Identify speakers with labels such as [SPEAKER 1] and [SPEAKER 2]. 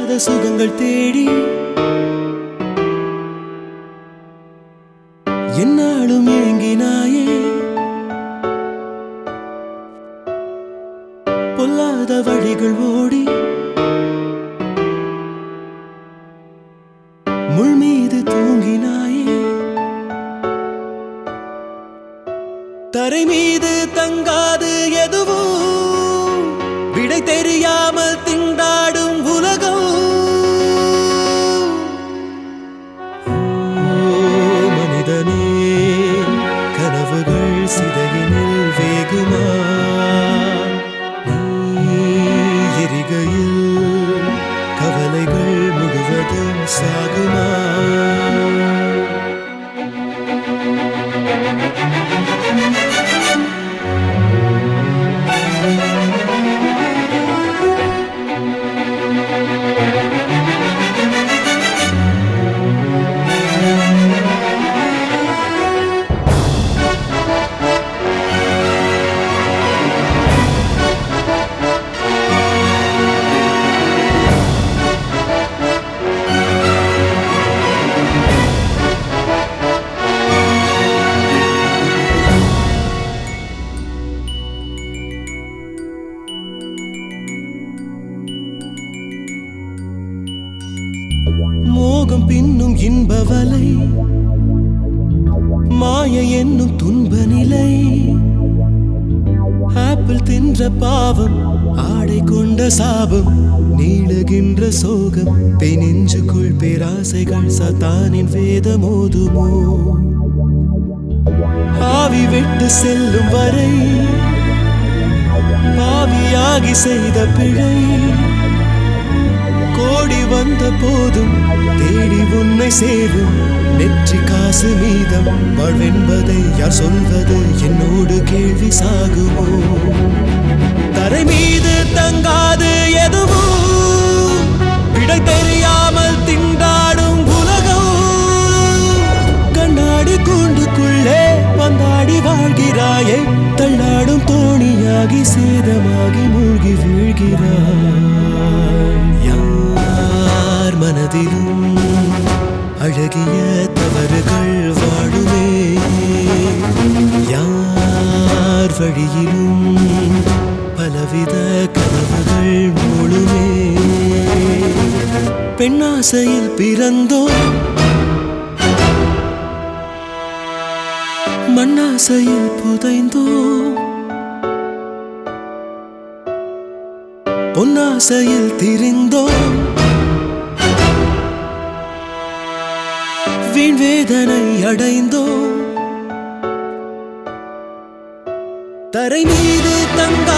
[SPEAKER 1] தீராத சுகங்கள் தேடி என்னாலும் ஏங்கினாயே பொல்லாத வழிகள் ஓடி முள் மீது தூங்கினாயே தரை மீது தங்காது எதுவும் விடை தெரியாமல் திண்டாடும் உலகம் ஓ, மனிதனே கனவுகள் சிதையினில் வேகுமா நீ எரிகையில் கவலைகள் முழுவதும் சாகுமா மோகம் பின்னும் இன்ப வலை மாய என்னும் துன்ப நிலை ஆப்பிள் தின்ற பாவம் ஆடை கொண்ட சாபம் நீளுகின்ற சோகம் பெய் நெஞ்சுக்குள் பேராசைகள் சத்தானின் வேதம் ஓதுமோ ஆவி விட்டு செல்லும் வரை பாவியாகி செய்த பிழை கோடி வந்த போதும் தேடி உன்னை சேரும் நெற்றி காசு மீதம் வாழ்வென்பதை யார் சொல்வது என்னோடு கேள்வி சாகுமோ தரை மீது தங்காது எதுவும் விடை தெரியாமல் திண்டாடும் உலகம் கண்ணாடி கூண்டுக்குள்ளே பந்தாடி வாழ்கிறாயே தள்ளாடும் தோணியாகி சேதமாகி மூழ்கி வீழ்கிறாய் யார் மனதிலும் அழகிய தவறுகள் வாழுமே யார் வழியிலும் பலவித கனவுகள் மூழுமே பெண்ணாசையில் பிறந்தோம் மண்ணாசையில் புதைந்தோம் பொன்னாசையில் திரிந்தோம் வீண் வேதனை அடைந்தோம் தரை மீது தங்க